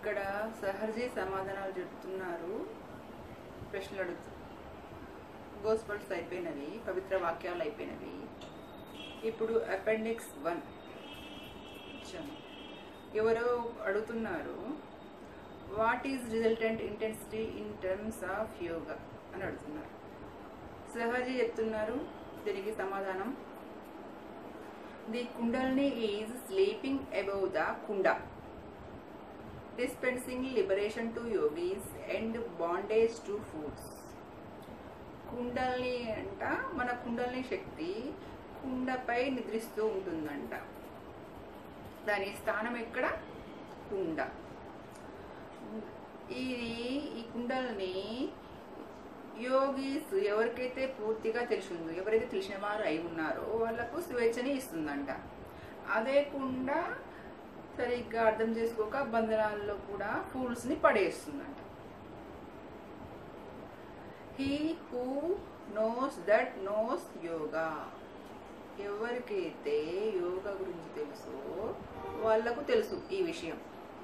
ఇక్కడ సహర్జీ సమాధానాలు చెప్తున్నారు ప్రశ్నలు అడుగుతూ గోస్పల్స్ అయిపోయినవి పవిత్ర వాక్యాలు అయిపోయినవి ఇప్పుడు అపెండిక్స్ వన్ ఇచ్చాము ఎవరో అడుగుతున్నారు what is resultant intensity in terms of yoga అని అడుగుతున్నారు సహజీ చెప్తున్నారు దీనికి సమాధానం the Kundalini is sleeping above the కుండా dispensing liberation to yogis and bondage to foods Kundalini అంట మన కుండల్ని శక్తి కుండపై నిద్రిస్తూ ఉంటుందంట దాని స్థానం ఎక్కడ కుండ ఇది ఈ కుండల్ని యోగీస్ ఎవరికైతే పూర్తిగా తెలిసిందో ఎవరైతే తెలిసిన వారు అయి ఉన్నారో వాళ్ళకు స్వేచ్ఛని ఇస్తుందంట అదే కుండ సరిగ్గా అర్థం చేసుకోక బంధనాల్లో కూడా ఫూల్స్ ని పడేస్తుందంట he who knows that knows yoga ఎవరికైతే యోగా గురించి తెలుసో వాళ్ళకు తెలుసు ఈ విషయం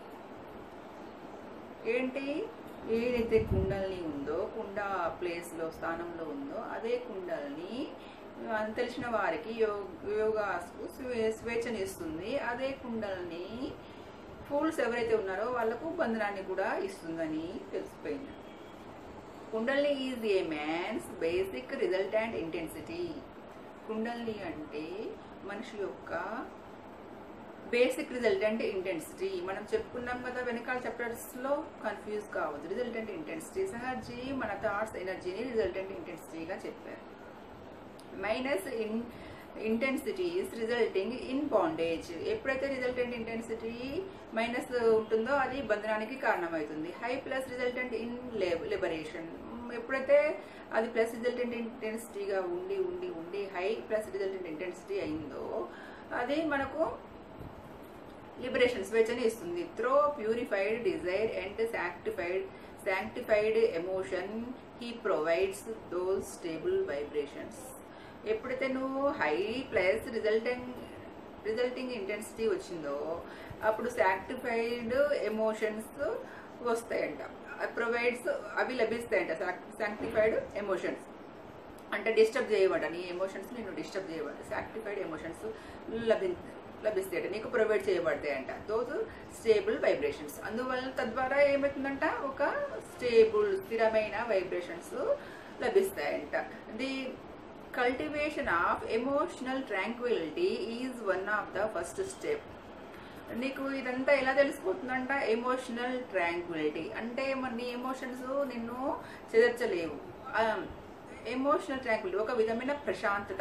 ఏంటి ఏదైతే కుండల్ని ఉందో కుండ ప్లేస్ లో స్థానంలో ఉందో అదే కుండల్ని ఆ, తెలిసిన వారికి యో- యోగాకు స్వే- స్వేచ్ఛనిస్తుంది అదే కుండల్ని ఫూల్స్ ఎవరైతే ఉన్నారో వాళ్ళకు బంధనాన్ని కూడా ఇస్తుందని తెలిసిపోయింది Kundalini is a man's basic resultant intensity Kundalini అంటే మనిషి యొక్క బేసిక్ రిజల్టెంట్ ఇంటెన్సిటీ మనం చెప్పుకున్నాం కదా వెనకాల చాప్టర్స్ లో కన్ఫ్యూజ్ కావద్దు రిజల్టెంట్ ఇంటెన్సిటీ సహజీ మన థాట్స్ ఎనర్జీని రిజల్టెంట్ ఇంటెన్సిటీగా చెప్పారు minus in intensities resulting in bondage ఎప్పుడైతే రిజల్టెంట్ ఇంటెన్సిటీ మైనస్ ఉంటుందో అది బంధనానికి కారణమవుతుంది high plus resultant in liberation ఎప్పుడైతే అది ప్లస్ రిజల్టెంట్ ఇంటెన్సిటీగా ఉండి ఉండి ఉండి హై ప్లస్ రిజల్టెంట్ ఇంటెన్సిటీ అయిందో అది మనకు లిబరేషన్ స్వేచ్ఛని ఇస్తుంది through purified desire and sanctified sanctified emotion he provides those stable vibrations ఎప్పుడైతే నువ్వు high plus resulting resulting intensity వచ్చిందో అప్పుడు శాంక్టిఫైడ్ ఎమోషన్స్ వస్తాయంట ప్రొవైడ్స్ అవి లభిస్తాయంట శాంక్టిఫైడ్ ఎమోషన్స్ అంటే డిస్టర్బ్ చేయబడ్డ నీ ఎమోషన్స్ నేను డిస్టర్బ్ చేయబడ్డ సాక్టిఫైడ్ ఎమోషన్స్ లభి లభిస్తాయట నీకు ప్రొవైడ్ చేయబడతాయంట దోస్ స్టేబుల్ వైబ్రేషన్స్ అందువల్ల తద్వారా ఏమవుతుందంట ఒక స్టేబుల్ స్థిరమైన వైబ్రేషన్స్ లభిస్తాయంట the cultivation of emotional tranquility is one of the first step నీకు ఇదంతా ఎలా తెలిసిపోతుందంట ఎమోషనల్ ట్రాంక్విలిటీ అంటే మన నీ ఎమోషన్స్ నిన్ను చెదర్చలేవు ఎమోషనల్ ట్రాంక్విలిటీ ఒక విధమైన ప్రశాంతత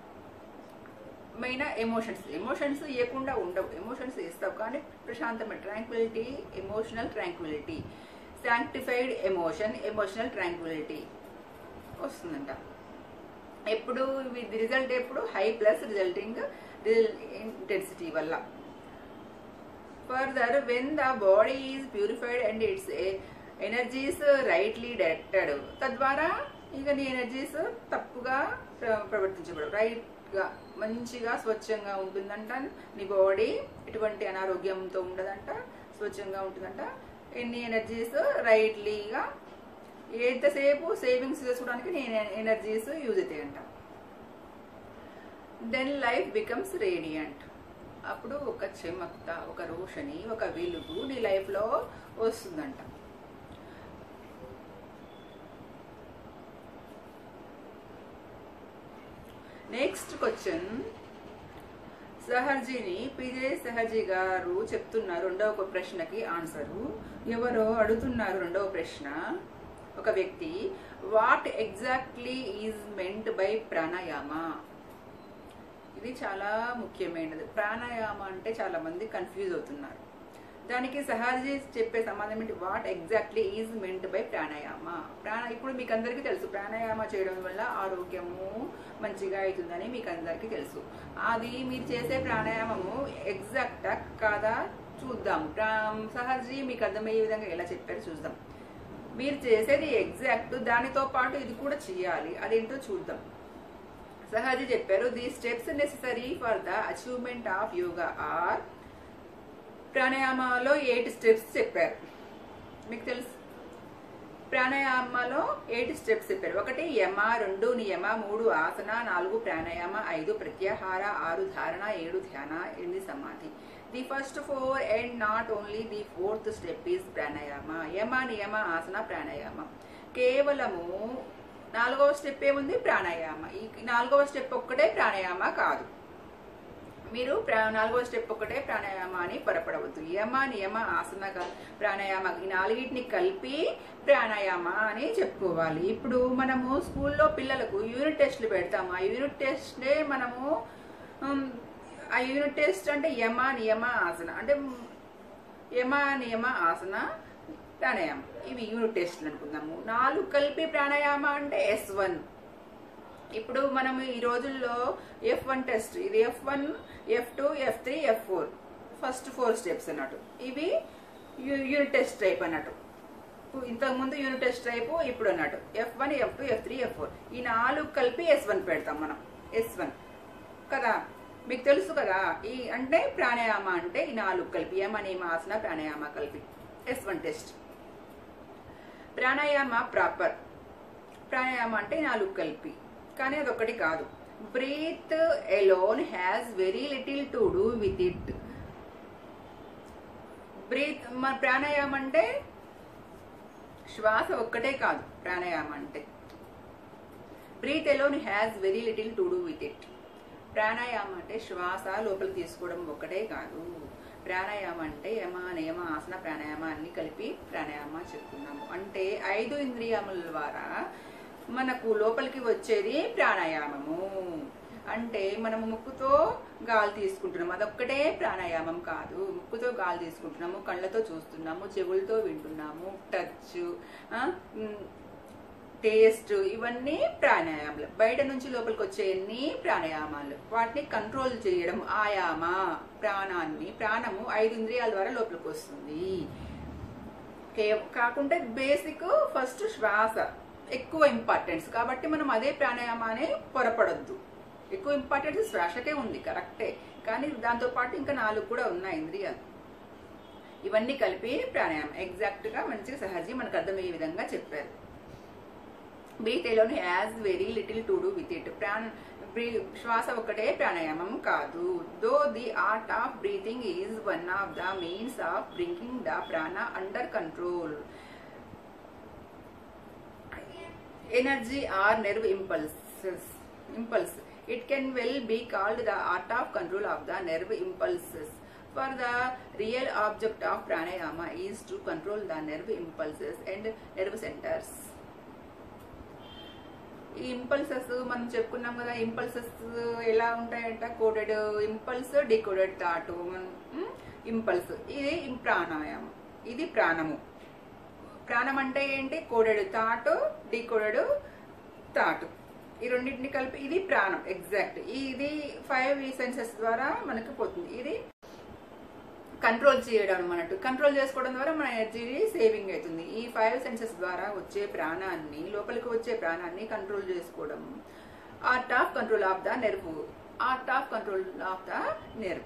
మైన ఎమోషన్స్ ఎమోషన్స్ ఇవ్వకుండా ఉండవు ఎమోషన్స్ ఇస్తావు కానీ ప్రశాంతమైన tranquility emotional tranquility sanctified emotion emotional tranquility వస్తుందంట ఎప్పుడు ఇది రిజల్ట్ ఎప్పుడు హై ప్లస్ రిజల్టింగ్ ఇంటెన్సిటీ వల్ల further when the body is purified and its energies rightly directed తద్వారా ఇక నీ ఎనర్జీస్ తప్పుగా ప్ర- ప్రవర్తించబడవు రైట్ గా మంచిగా స్వచ్ఛంగా ఉంటుందంట నీ బాడీ ఎటువంటి అనారోగ్యంతో ఉండదంట స్వచ్ఛంగా ఉంటుందంట ఎన్ని ఎనర్జీస్ రైట్లీగా ఎంతసేపు సేవింగ్స్ చేసుకోవడానికి నీ ఎనర్జీస్ యూజ్ అవుతాయంట దెన్ లైఫ్ బికమ్స్ రేడియంట్ అప్పుడు ఒక చెమక్త ఒక రోషని ఒక వెలుగు నీ లైఫ్లో వస్తుందంట నెక్స్ట్ క్వశ్చన్ సహర్జీని పిజే సహర్జీ గారు చెప్తున్నారు రెండవ ఒక ప్రశ్నకి ఆన్సరు ఎవరో అడుగుతున్నారు రెండవ ప్రశ్న ఒక వ్యక్తి what exactly is meant by pranayama ఇది చాలా ముఖ్యమైనది ప్రాణాయామ అంటే చాలా మంది కన్ఫ్యూజ్ అవుతున్నారు దానికి సహజీ చెప్పే సమాధానం ఏంటి what exactly is meant by pranayama ప్రాణ ఇప్పుడు మీకు అందరికీ తెలుసు ప్రాణాయామ చేయడం వల్ల ఆరోగ్యము మంచిగా అవుతుందని మీకు అందరికీ తెలుసు అది మీరు చేసే ప్రాణాయామము ఎగ్జాక్టా కాదా చూద్దాం ప్రా- సహజీ మీకు అర్థమయ్యే విధంగా ఎలా చెప్పారు చూద్దాం మీరు చేసేది ఎగ్జాక్ట్ దానితో పాటు ఇది కూడా చేయాలి అదేంటో చూద్దాం సహజీ చెప్పారు the steps necessary for the achievement of yoga are ప్రాణాయామలో ఎయిట్ స్టెప్స్ చెప్పారు మీకు తెలుసు ప్రాణాయామలో ఎయిట్ స్టెప్స్ చెప్పారు ఒకటి యమ రెండు నియమ మూడు ఆసన నాలుగు ప్రాణాయామ ఐదు ప్రత్యాహార ఆరు ధారణ ఏడు ధ్యాన ఎనిమిది సమాధి the first four and not only the fourth step is pranayama యమ నియమ ఆసన ప్రాణాయామ కేవలము నాలుగవ స్టెప్ ఏముంది ప్రాణాయామ ఈ నాలుగవ స్టెప్ ఒక్కటే ప్రాణాయామ కాదు మీరు ప్రా నాలుగో స్టెప్ ఒకటే ప్రాణాయామ అని పొరపడవద్దు యమ నియమ ఆసన క- ప్రాణాయామ ఈ నాలుగిటిని కలిపి ప్రాణాయామ అని చెప్పుకోవాలి ఇప్పుడు మనము స్కూల్లో పిల్లలకు యూనిట్ టెస్ట్లు పెడతాము ఆ యూనిట్ టెస్ట్నే మనము ఉమ్, ఆ యూనిట్ టెస్ట్ అంటే యమ నియమ ఆసన అంటే యమ నియమ ఆసన ప్రాణాయామం ఇవి యూనిట్ టెస్ట్లు అనుకుందాము నాలుగు కలిపి ప్రాణాయామ అంటే ఎస్ వన్ ఇప్పుడు మనం ఈ రోజుల్లో ఎఫ్ వన్ టెస్ట్ ఇది F one F two F three F four first four steps అన్నట్టు ఇవి యు- యూనిట్ టెస్ట్ టైప్ అన్నట్టు ఇప్పుడు ఇంతకుముందు యూనిట్ టెస్ట్ టైపు ఇప్పుడు అన్నట్టు F one F two F three F four ఈ నాలుగు కలిపి ఎస్ వన్ పెడతాం మనం ఎస్ వన్ కదా మీకు తెలుసు కదా ఈ అంటే ప్రాణాయామ అంటే ఈ నాలుగు కలిపి యమ నియమ ఆసన ప్రాణాయామ కలిపి ఎస్ వన్ టెస్ట్ ప్రాణాయామ ప్రాపర్ ప్రాణాయామ అంటే ఈ నాలుగు కలిపి కానీ అదొక్కటి కాదు breath alone has very little to do with it breath మన ప్రాణాయామం అంటే శ్వాస ఒక్కటే కాదు ప్రాణాయామం అంటే breath alone has very little to do with it ప్రాణాయామం అంటే శ్వాస లోపలికి తీసుకోవడం ఒక్కటే కాదు ప్రాణాయామం అంటే యమ నియమ ఆసన ప్రాణాయామ అన్ని కలిపి ప్రాణాయామ చెప్పుకున్నాము అంటే ఐదు ఇంద్రియాముల ద్వారా మనకు లోపలికి వచ్చేది ప్రాణాయామము అంటే మనము ముక్కుతో గాలి తీసుకుంటున్నాము అదొక్కటే ప్రాణాయామం కాదు ముక్కుతో గాలి తీసుకుంటున్నాము కళ్ళతో చూస్తున్నాము చెవులతో వింటున్నాము టచ్ టేస్ట్ ఇవన్నీ ప్రాణాయామాలు బయట నుంచి లోపలికి వచ్చే అన్ని ప్రాణాయామాలు వాటిని కంట్రోల్ చేయడం ఆయామ ప్రాణాన్ని ప్రాణము ఐదు ఇంద్రియాల ద్వారా లోపలికి వస్తుంది కే- కాకుంటే బేసిక్ ఫస్ట్ శ్వాస ఎక్కువ ఇంపార్టెన్స్ కాబట్టి మనం అదే ప్రాణాయామాన్ని పొరపడొద్దు ఎక్కువ ఇంపార్టెన్స్ శ్వాసకే ఉంది కరెక్టే కానీ దాంతో పాటు ఇంకా నాలుగు కూడా ఉన్నాయి ఇంద్రియాలు ఇవన్నీ కలిపి ప్రాణాయామం ఎగ్జాక్ట్ గా మంచిగా సహజీ మనకు అర్థమయ్యే విధంగా చెప్పారు breath alone has very little to do with it ప్రాణ బ్రీ- శ్వాస ఒకటే ప్రాణాయామం కాదు though the art of breathing is one of the means of bringing the prana under control energy or nerve impulses impulse it can well be called the art of control of the nerve impulses for the real object of pranayama is to control the nerve impulses and nerve centers ఈ impulses మనం చెప్పుకున్నాం కదా impulses ఎలా ఉంటాయంట coded impulse decoded thought impulse ఇది ప్రాణాయామం ఇది ప్రాణము ప్రాణం అంటే ఏంటి కోడెడు తాటు డీకోడెడు తాటు ఈ రెండింటిని కలిపి ఇది ప్రాణం ఎగ్జాక్ట్ ఇది ఫైవ్ సెన్సెస్ ద్వారా మనకి పోతుంది ఇది కంట్రోల్ చేయడం అన్నట్టు కంట్రోల్ చేసుకోవడం ద్వారా మన ఎనర్జీ సేవింగ్ అవుతుంది ఈ ఫైవ్ సెన్సెస్ ద్వారా వచ్చే ప్రాణాన్ని లోపలికి వచ్చే ప్రాణాన్ని కంట్రోల్ చేసుకోవడం art of control of the nerve art of control of the nerve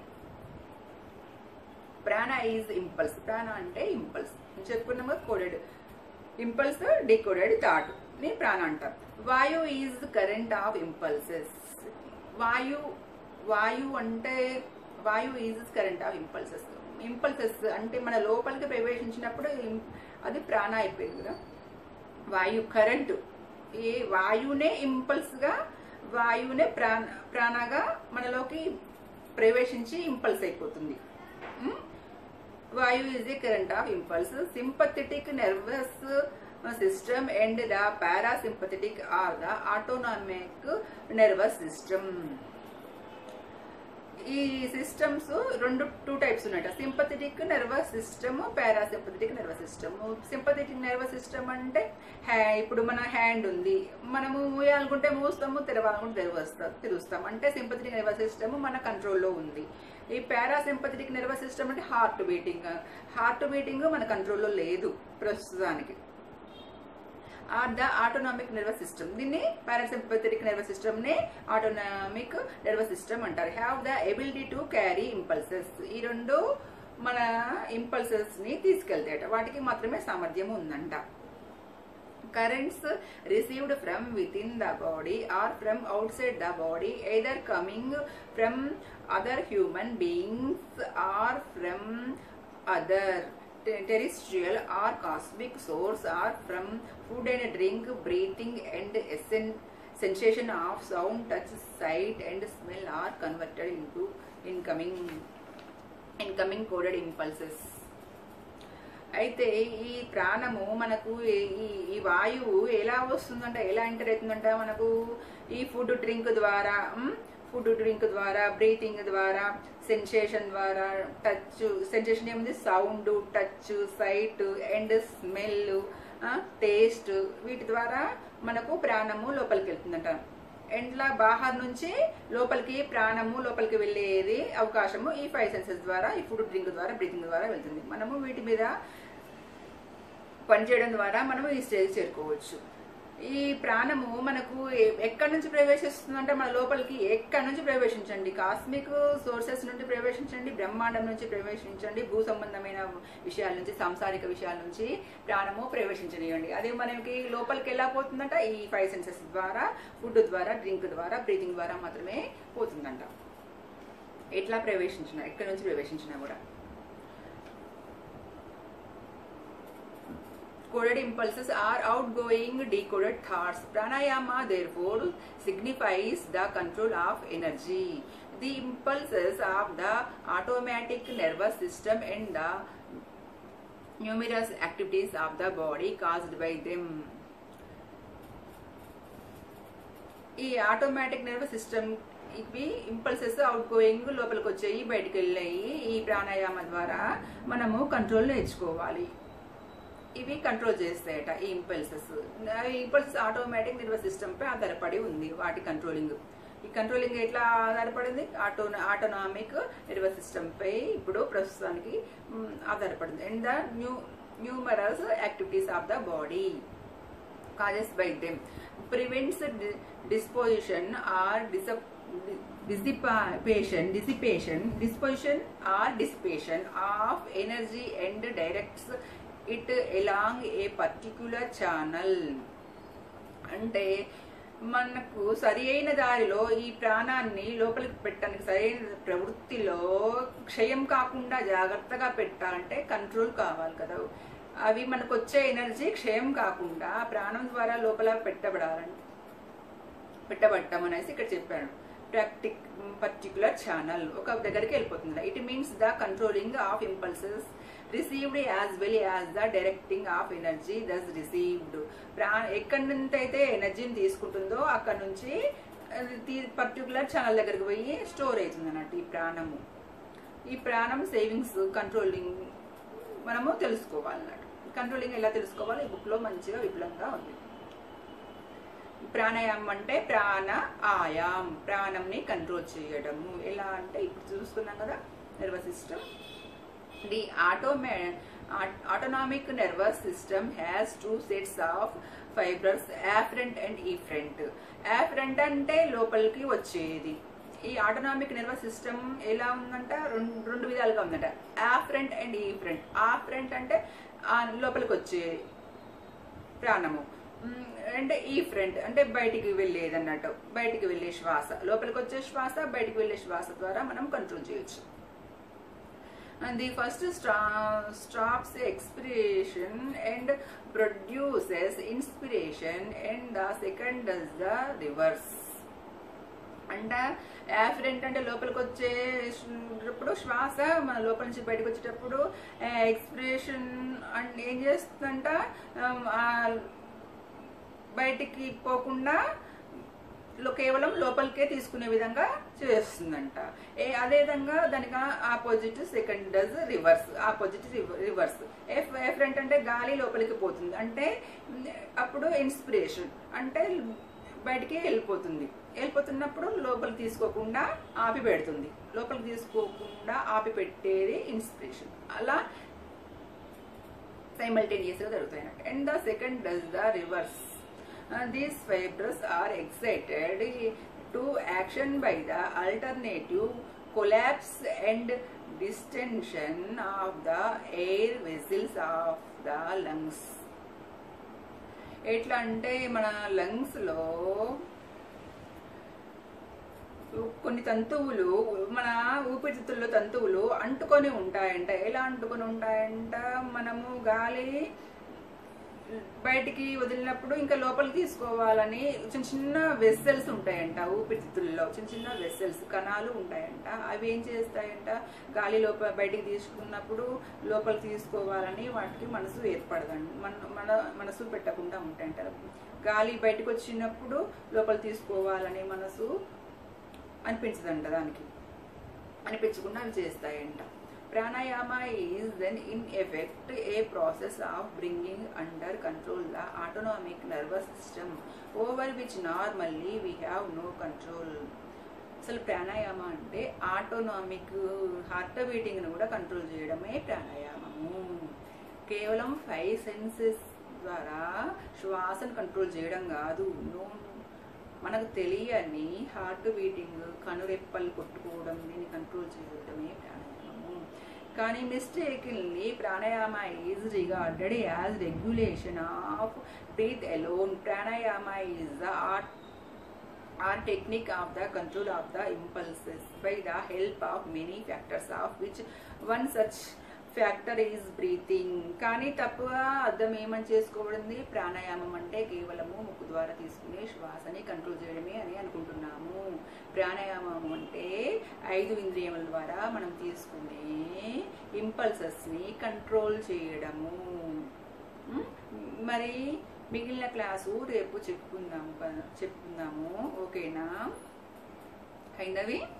prana is impulse ప్రాణ అంటే ఇంపల్స్ చెప్పుకున్నాం కదా కోడెడ్ ఇంపల్స్ డికోడెడ్ థాట్ ని ప్రాణ అంటాం వాయు ఈజ్ కరెంట్ ఆఫ్ ఇంపల్సెస్ వాయు వాయు అంటే vayu is current of impulses impulses అంటే మన లోపలికి ప్రవేశించినప్పుడు ఇం- అది ప్రాణ అయిపోయింది కదా వాయు కరెంటు ఈ వాయువునే ఇంపల్స్ గా వాయువునే ప్రాణ ప్రాణగా మనలోకి ప్రవేశించి ఇంపల్స్ అయిపోతుంది um? Vayu is a current of impulse sympathetic nervous system and the parasympathetic or the autonomic nervous system ఈ సిస్టమ్స్ రెండు టూ టైప్స్ ఉన్నాయట sympathetic nervous system parasympathetic nervous system sympathetic nervous system అంటే హ్యా ఇప్పుడు మన హ్యాండ్ ఉంది మనము మూయాలనుకుంటే మూస్తాము తెరవాలనుకుంటే తెరవస్తాం తిరుస్తాం అంటే సింపథెటిక్ నర్వస్ సిస్టమ్ మన కంట్రోల్లో ఉంది ఈ పారాసింపథెటిక్ నర్వస్ సిస్టమ్ అంటే హార్ట్ బీటింగ్ హార్ట్ బీటింగ్ మన కంట్రోల్లో లేదు ప్రస్తుతానికి or the autonomic nervous system దీన్ని పారాసింపథెటిక్ నర్వస్ సిస్టమ్ ని ఆటోనామిక్ నర్వస్ సిస్టమ్ అంటారు have the ability to carry impulses ఈ రెండు మన ఇంపల్సెస్ ని తీసుకెళ్తాయట వాటికి మాత్రమే సామర్థ్యం ఉందంట currents received from within the body or from outside the body either coming from other human beings or from other te- terrestrial or cosmic source or from food and drink breathing and essen- sensation of sound touch sight and smell are converted into incoming incoming coded impulses అయితే ఈ ప్రాణము మనకు ఈ- ఈ ఈ వాయువు ఎలా వస్తుందంట ఎలా ఎంటర్ అవుతుందంట మనకు ఈ ఫుడ్ డ్రింక్ ద్వారా ఫుడ్ డ్రింక్ ద్వారా బ్రీతింగ్ ద్వారా సెన్సేషన్ ద్వారా టచ్ సెన్సేషన్ ఏముంది sound touch sight and smell taste వీటి ద్వారా మనకు ప్రాణము లోపలికి వెళ్తుందంట ఎండ్లా బాహర్ నుంచి లోపలికి ప్రాణము లోపలికి వెళ్ళేది అవకాశము ఈ ఫైవ్ సెన్సెస్ ద్వారా ఈ ఫుడ్ డ్రింక్ ద్వారా బ్రీతింగ్ ద్వారా వెళ్తుంది మనము వీటి మీద పనిచేయడం ద్వారా మనము ఈ స్టేజ్ చేరుకోవచ్చు ఈ ప్రాణము మనకు ఎ- ఎక్కడి నుంచి ప్రవేశిస్తుందంటే మన లోపలికి ఎక్కడి నుంచి ప్రవేశించండి కాస్మిక్ సోర్సెస్ నుండి ప్రవేశించండి బ్రహ్మాండం నుంచి ప్రవేశించండి భూ సంబంధమైన విషయాల నుంచి సాంసారిక విషయాల నుంచి ప్రాణము ప్రవేశించనివ్వండి అది మనకి లోపలికి ఎలా పోతుందంట ఈ ఫైవ్ సెన్సెస్ ద్వారా ఫుడ్ ద్వారా డ్రింక్ ద్వారా బ్రీతింగ్ ద్వారా మాత్రమే పోతుందంట ఎట్లా ప్రవేశించిన ఎక్కడి నుంచి ప్రవేశించినా కూడా coded impulses are outgoing decoded thoughts. Pranayama therefore signifies the control of energy. The impulses of the automatic nervous system and the numerous activities of the body caused by them. ఈ automatic nervous system ఇవి impulses out going లోపలికి వచ్చాయి బయటికి వెళ్ళాయి ఈ ప్రాణాయామ ద్వారా మనము control నేర్చుకోవాలి ఇవి కంట్రోల్ చేస్తాయట ఈ ఇంపల్సెస్ ఈ ఇంపల్సెస్ ఆటోమేటిక్ నర్వస్ సిస్టమ్ పై ఆధారపడి ఉంది వాటి కంట్రోలింగ్ ఈ కంట్రోలింగ్ ఎట్లా ఆధారపడింది ఆటో ఆటోనామిక్ నర్వస్ సిస్టమ్ పై ఇప్పుడు ప్రస్తుతానికి మ్, ఆధారపడింది and the new numerous activities of the body causes by them prevents di- disposition or dis- dissipation dissipation disposition or dissipation of energy and directs it along a particular channel అంటే మనకు సరి అయిన దారిలో ఈ ప్రాణాన్ని లోపలికి పెట్టడానికి సరైన ప్రవృత్తిలో క్షయం కాకుండా జాగ్రత్తగా పెట్టాలంటే కంట్రోల్ కావాలి కదా అవి మనకు వచ్చే ఎనర్జీ క్షయం కాకుండా ప్రాణం ద్వారా లోపల పెట్టబడాలని పెట్టబట్టం అనేసి ఇక్కడ చెప్పాను ప్రాక్టిక్ పర్టికులర్ ఛానల్ ఒక దగ్గరికి వెళ్ళిపోతుంది it means the controlling of impulses received as well as the directing of energy thus received ప్రా ఎక్కడి నుంచి అయితే ఎనర్జీని తీసుకుంటుందో అక్కడ నుంచి పర్టికులర్ ఛానల్ దగ్గరికి పోయి స్టోర్ అవుతుంది అన్నట్టు ఈ ప్రాణము ఈ ప్రాణం సేవింగ్స్ కంట్రోలింగ్ మనము తెలుసుకోవాలన్నట్టు కంట్రోలింగ్ ఎలా తెలుసుకోవాలి ఈ బుక్లో మంచిగా విపులంగా ఉంది ప్రాణాయామం అంటే ప్రాణ ఆయాం ప్రాణంని కంట్రోల్ చేయడము ఎలా అంటే ఇప్పుడు చూస్తున్నాం కదా నర్వస్ సిస్టమ్ ది ఆటోమే autonomic nervous system has two sets of fibres afferent and efferent afferent అంటే లోపలికి వచ్చేది ఈ ఆటోనామిక్ నర్వస్ సిస్టమ్ ఎలా ఉందంట రెండు రెండు విధాలుగా ఉందంట యాఫ్రెంట్ అండ్ ఈఫ్రెంట్ ఆఫ్రెంట్ అంటే ఆ లోపలికి వచ్చేది ప్రాణము మ్, అంటే ఈ ఫ్రంట్ అంటే బయటికి వెళ్ళేది అన్నట్టు బయటికి వెళ్ళే శ్వాస లోపలికి వచ్చే శ్వాస బయటికి వెళ్ళే శ్వాస ద్వారా మనం కంట్రోల్ చేయొచ్చు and the first stra- stops expiration and produces inspiration and the second does the reverse అంటే యాఫరెంట్ అంటే లోపలికి వచ్చేటప్పుడు శ్వాస మన లోపల నుంచి బయటకు వచ్చేటప్పుడు ఎక్స్ప్రెషన్ అండ్ ఏం చేస్తుందంట ఆమ్, ఆ బయటికి పోకుండా లో కేవలం లోపలికే తీసుకునే విధంగా చేస్తుందంట ఏ అదే విధంగా దానికి opposite second does reverse opposite reverse ఎఫ్ ఎఫరెంట్ అంటే గాలి లోపలికి పోతుంది అంటే మ్, అప్పుడు ఇన్స్పిరేషన్ అంటే బయటికి వెళ్ళిపోతుంది వెళ్ళిపోతున్నప్పుడు లోపలికి తీసుకోకుండా ఆపి పెడుతుంది లోపలికి తీసుకోకుండా ఆపి పెట్టేది ఇన్స్పిరేషన్ అలా simultaneous గా జరుగుతాయి and the second does the reverse these fibres are excited to action by the alternative collapse and distension of the air vessels of the lungs ఎట్లా అంటే మన లంగ్స్ లో కొన్ని తంతువులు మన ఊపిరితిత్తుల్లో తంతువులు అంటుకొని ఉంటాయంట ఎలా అంటుకొని ఉంటాయంట మనము గాలి బయటికి వదిలినప్పుడు ఇంకా లోపలికి తీసుకోవాలని చిన్న చిన్న వెస్సెల్స్ ఉంటాయంట ఊపిరితిత్తుల్లో చిన్న చిన్న వెస్సెల్స్ కణాలు ఉంటాయంట అవి ఏం చేస్తాయంట గాలి లోపల బయటికి తీసుకున్నప్పుడు లోపలికి తీసుకోవాలని వాటికి మనసు ఏర్పడదండి మన మన మనసు పెట్టకుండా ఉంటాయంట గాలి బయటకు వచ్చినప్పుడు లోపల తీసుకోవాలని మనసు అనిపించదంట దానికి అనిపించకుండా అవి చేస్తాయంట pranayama is then in effect a process of bringing under control the autonomic nervous system over which normally we have no control అసలు ప్రాణాయామ అంటే ఆటోనామిక్ హార్ట్ బీటింగ్ను కూడా కంట్రోల్ చేయడమే ప్రాణాయామము కేవలం ఫైవ్ సెన్సెస్ ద్వారా శ్వాసను కంట్రోల్ చేయడం కాదు నో మనకు తెలియని హార్ట్ బీటింగ్ కనురెప్పలు కొట్టుకోవడం దీన్ని కంట్రోల్ చేయడమే ప్రాణాయామము కానీ mistakenly pranayama is regarded as regulation of breath alone pranayama is the art or technique of the control of the impulses by the help of many factors of which one such factor is breathing కానీ తప్పుగా అర్థం ఏమని చేసుకోబడింది ప్రాణాయామం అంటే కేవలము ముక్కు ద్వారా తీసుకునే శ్వాసని కంట్రోల్ చేయడమే అని అనుకుంటున్నాము ప్రాణాయామం అంటే ఐదు ఇంద్రియముల ద్వారా మనం తీసుకునే ఇంపల్సెస్ని కంట్రోల్ చేయడము ఉమ్, మరి మిగిలిన క్లాసు రేపు చెప్పుకుందాము కదా- చెప్పుకుందాము ఓకేనా అయినవి